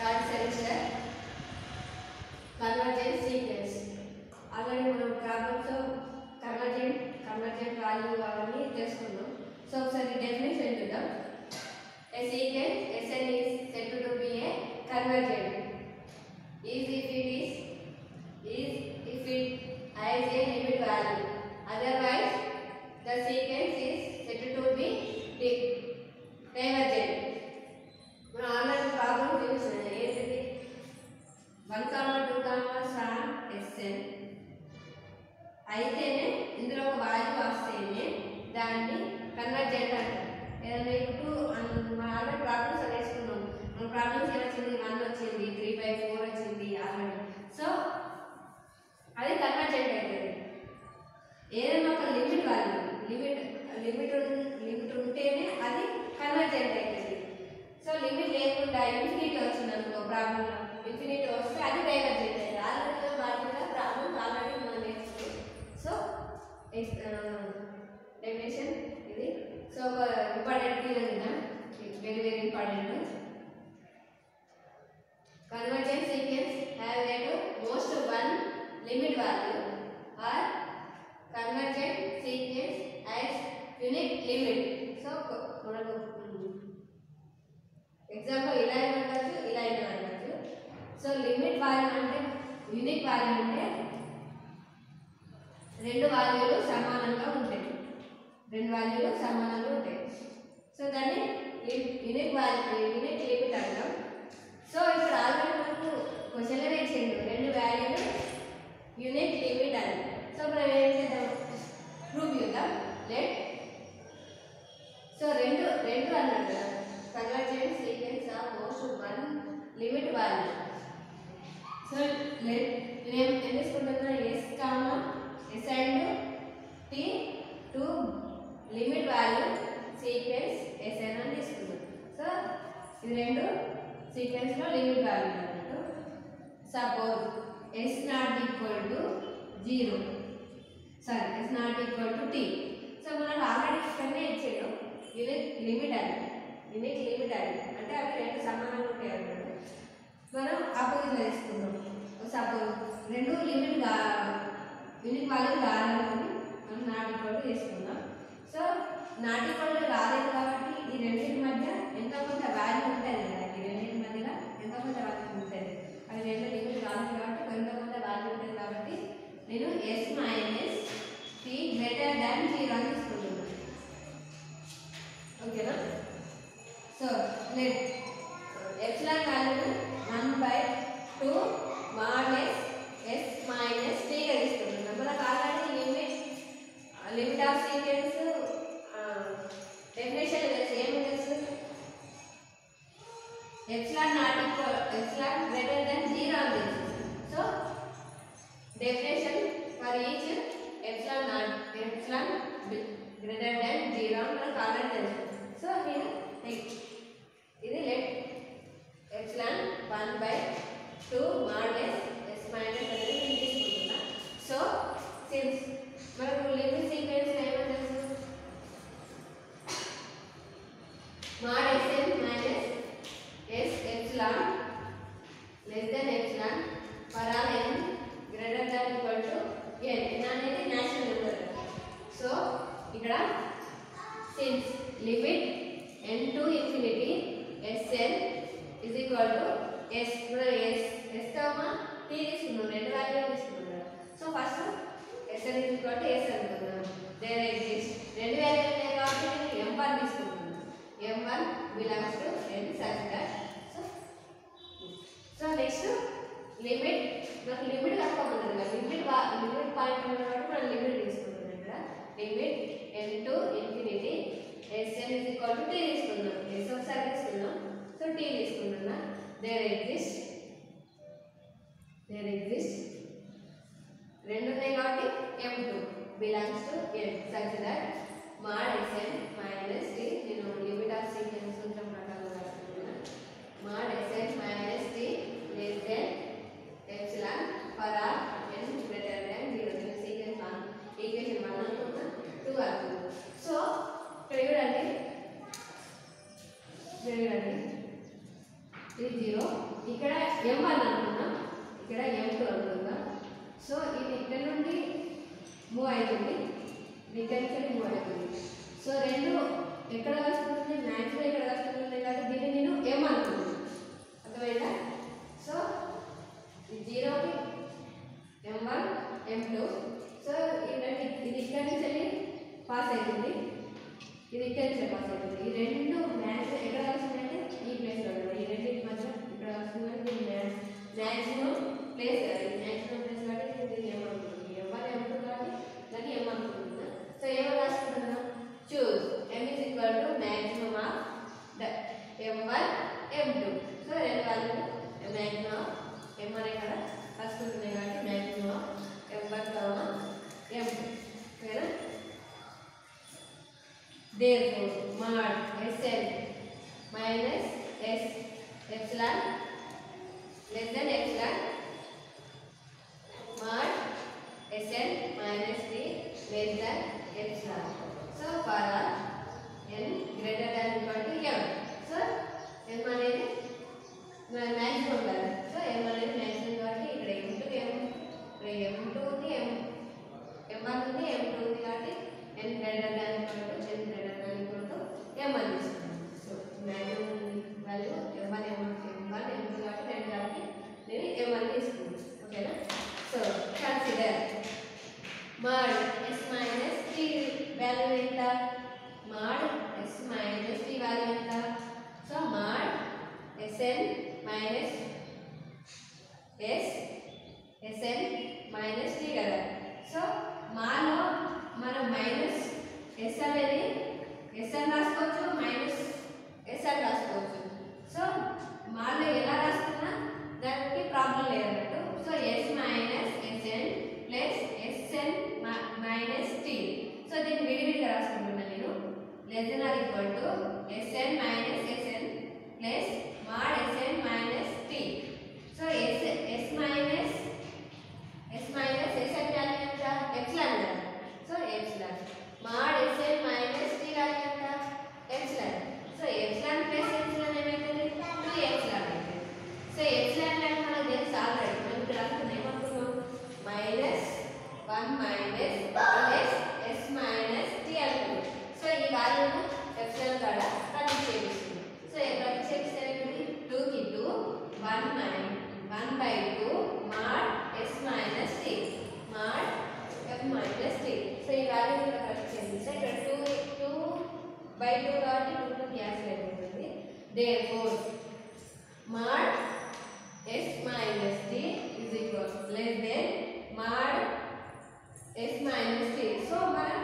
Third semester convergent sequence already మనం problems convergent convergent value అవన్నీ తెలుసుకున్నాం సో ఒకసారి డెఫినేషన్ చూద్దాం A sequence Sn is said to be a convergent is if it is is if it has a limit value. Otherwise, the sequence is said to be di- divergent. మనం already problem చూసిన ఏంటిది one comma two comma సాన్ S N అయితేనే ఇందులో ఒక value వస్తేనే దాన్ని convergent అంటారు ఏదైనా ఇప్పుడు మన ఆల్రెడీ ప్రాబ్లమ్స్ వేసుకున్నాం మన ప్రాబ్లమ్స్ ఏం వచ్చింది వన్ వచ్చింది త్రీ ఫైవ్ ఫోర్ వచ్చింది ఆల్రెడీ సో అది కన్వర్జెంట్ అవుతుంది ఏదైనా ఒక limit value limit limit limit ఉంటేనే అది కన్వర్జెంట్ అవుతుంది సో లిమిట్ లేకుండా ఇన్ఫినిటీ వచ్చింది అనుకో ప్రాబ్లం ఇన్ఫినిటీ వస్తే అది డైవర్జెంట్ అవుతుంది ఆల్రెడీ వాటి ప్రాబ్లమ్ ఆల్రెడీ మనం నేర్చుకున్నాం సో డెఫినేషన్ ఇది సో ఒక ఇంపార్టెంట్ థింగ్ కదా very very important convergent sequence have at most one limit value or convergent sequence has unique limit so మనకు ఎగ్జాంపుల్ ఇలా అయినా అనవచ్చు ఇలా అయినా అనవచ్చు సో లిమిట్ వాల్యూ అంటే యూనిక్ వాల్యూ అంటే రెండు వాల్యూలు సమానంగా ఉంటాయి రెండు వాల్యూలు సమానంగా ఉంటాయి సో దాన్ని యూనిక్ వాల్యూ యూనిక్ లిమిట్ అంటాం సో ఇప్పుడు ఆల్రెడీ మనకు క్వశ్చన్లో ఇచ్చిండు రెండు వాల్యూలు యూనిక్ లిమిట్ అని సో మనం ఏం చేద్దాం ప్రూవ్ చేద్దాం లెట్ సో రెండు రెండు అన్నాడు కదా convergent sequence of most one limit value so let నేను ఏం తీసుకుంటున్నా S comma S and T two limit value sequence S N అని తీసుకున్నాం సో ఇది రెండు సీక్వెన్స్లో లిమిట్ వాల్యూ అన్నట్టు suppose S not equal to zero sorry S not equal to T so మనకు ఆల్రెడీ ఇక్కడనే ఇచ్చాడు యూనిట్ లిమిట్ అని యూనిట్ లిమిట్ అని అంటే అవి రెండు సమానంగా ఉంటాయి అన్నమాట మనం ఆపోజిట్లో తీసుకుందాం సపోజ్ రెండు లిమిట్ గా యూనిట్ వాల్యూ కావాలనుకుని మనం నాట్ ఈక్వల్ టు తీసుకుందాం సో నాట్ ఈక్వల్ టు రాలేదు కాబట్టి ఈ రెండింటి మధ్య ఎంతో కొంత వాల్యూ ఉంటుంది కదా ఈ రెండింటి మధ్యలో ఎంతో కొంత వాల్యూ ఉంటుంది అవి రెండు లిమిట్ రాలేదు కాబట్టి ఎంతో కొంత వాల్యూ ఉంటుంది కాబట్టి నేను S minus T greater than zero అని తీసుకుంటున్నాను ఓకేనా so let epsilon value one by two modulus S minus టీగా తీసుకుంటున్నాం మనకు ఆల్రెడీ limit limit of sequence definition తెలుసు ఏమి తెలుసు epsilon not equal epsilon greater than zero అని తెలుసు so definition for each epsilon not epsilon greater than zero అని మనకు ఆల్రెడీ తెలుసు సో నేను ఇది let epsilon one by two modulus S minus అనేది నేను తీసుకుంటున్నా సో సిన్స్ మనకు లిమిట్ సీక్వెన్స్ ఏమో తెలుసు mod sn minus s epsilon less than epsilon for all n greater than equal to n n అనేది నేషనల్ నెంబర్ సో ఇక్కడ since limit n to infinity sn is equal to s ఇప్పుడు s s comma t తీసుకున్నాం రెండు వాల్యూలు తీసుకున్నాం so first sn is equal to s అనుకున్నాం there exist రెండు వాల్యూలు ఉన్నాయి కాబట్టి నేను m వన్ తీసుకుంటున్నాను m1 belongs to n such that so so next limit నాకు లిమిట్ కనుక్కోమన్నది కదా లిమిట్ లిమిట్ పాయింట్ ఉంది కాబట్టి మనం లిమిట్ తీసుకుంటున్నాం ఇక్కడ limit N to infinity S N is equal to T తీసుకుందాం ఎస్ ఒకసారి తీసుకుందాం సో టీ తీసుకుంటున్నా దేర్ ఎగ్జిస్ట్ దేర్ ఎగ్జిస్ట్ రెండు ఉన్నాయి కాబట్టి M two belongs to N such that mod S N minus T నేను లిమిట్ ఆఫ్ సీక్వెన్స్ సూత్రం ప్రకారం రాసుకుంటున్నా mod S N minus T less than epsilon for all N greater than zero నేను sequence one equation one అనుకున్నా two అనుకున్నా so ఇక్కడ చూడండి ఇక్కడ చూడండి ఇది జీరో ఇక్కడ ఎం వన్ అనుకున్నాం ఇక్కడ ఎం టూ అనుకుందాం సో ఇది ఇక్కడ నుండి మూవ్ అవుతుంది ఇది ఇక్కడ నుంచి మూవ్ అవుతుంది సో రెండు ఎక్కడ వస్తుంది మ్యాక్స్లో ఇక్కడ వస్తుంది కాబట్టి దీన్ని నేను ఎం అనుకున్నాను అర్థమైందా సో ఈ జీరోకి M one M two so ఇది ఇది ఇక్కడ నుంచి వెళ్ళి పాస్ అవుతుంది ఇది ఇక్కడ నుంచి పాస్ అవుతుంది ఈ రెండు మ్యాథ్స్ ఎక్కడ వస్తుందంటే ఈ ప్లేస్లో ఉంటుంది ఈ రెండింటి మధ్య ఇక్కడ వస్తుందంటే ఇది మ్యాథ్స్ మ్యాక్సిమం ప్లేస్ కదా ఇది మ్యాక్సిమం ప్లేస్ కాబట్టి ఇది ఏమనుకుంటుంది ఎవరు ఏమనుకుంటుంది దాన్ని ఏమనుకుంటున్నా సో ఏమని రాసుకుంటున్నా choose M is equal to maximum of the M one M two so రెండు వాళ్ళు మ్యాక్సిమం ఆఫ్ ఎం అనే ఇక్కడ రాసుకుంటున్నాయి కాబట్టి maximum of M one comma M two ఓకేనా therefore mod sn minus s epsilon less than epsilon mod sn minus d less than epsilon so for all n greater than equal to m so m అనేది maximum కదా so m అనేది maximum కాబట్టి ఇక్కడ m two m ఇక్కడ m two ఉంది m m one ఉంది m two ఉంది కాబట్టి n greater than equal to n greater than equal to m అని తీసుకున్నాం so maximum value m one m one m two కాబట్టి రెండు కాబట్టి నేను m అని తీసుకున్నాను ఓకేనా so consider mod s minus t value ఎంత mod s minus t value ఎంత so mod sn minus s sn minus t కదా సో మాలో మనం మైనస్ ఎస్ అనేది ఎస్ అని రాసుకోవచ్చు మైనస్ ఎస్ అని రాసుకోవచ్చు సో మాలో ఎలా రాసుకున్నా దానికి ప్రాబ్లం లేదన్నట్టు so S minus S N plus S N minus T so దీన్ని విడివిడిగా రాసుకుంటున్నాను నేను less than or equal to S N minus S N plus mod S N minus T so S S minus S minus S అంటే వాల్యూ ఎంత epsilon కదా so epsilon mod S N minus T value ఎంత epsilon so epsilon plus epsilon ఏమైతుంది two epsilon అవుతుంది so epsilon value మనకు తెలుసు already మనం ఇక్కడ రాసుకున్నాం ఏమనుకున్నాం minus one minus plus S minus T అనుకున్నాం సో ఈ వాల్యూను ఎప్సిలాన్ కాడ ప్రతిక్షేపిస్తుంది సో ప్రతిక్షేపిస్తే ఏమైంది టూకి two one minus one by two mod S minus T mod F minus T so ఈ వాల్యూ ఇక్కడ ప్రతిక్షేపిస్తే ఇక్కడ టూ టూ బై టూ కాబట్టి టూ టూ క్యాన్సిల్ అయిపోతుంది therefore mod S minus T is equal less than mod S minus T so మనం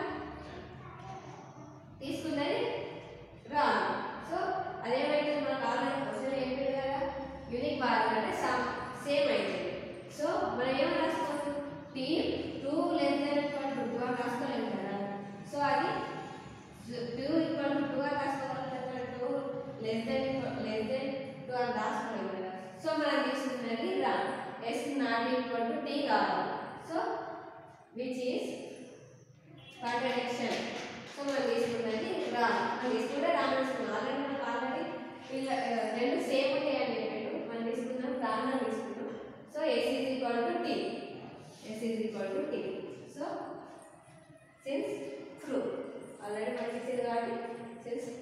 తీసుకున్నది wrong so అదేమైతే మనకు already question ఏంటి కదా యూనిక్ వాల్యూ అంటే సమ్ సేమ్ అవుతుంది సో మనం ఏం రాసుకోవచ్చు T two less than equal to two అని రాసుకోలేము కదా సో అది టూ ఈక్వల్ టు టూ అని రాసుకోవాలి two less than less than two అని రాసుకోలేము కదా సో మనం తీసుకున్నది రా S not equal to T కావాలి so which is contradiction so మనం తీసుకున్నది రా మనం తీసుకుంటే రా తీసుకున్నాం ఆల్రెడీ మనకు ఆల్రెడీ వీళ్ళ ఆ, రెండు సేమ్ ఉంటాయి అని చెప్పాడు మనం తీసుకున్నాం రాన్న తీసుకున్నాం so S is equal to T S is equal to T so since true already మనకి ఇచ్చింది కాబట్టి సిన్స్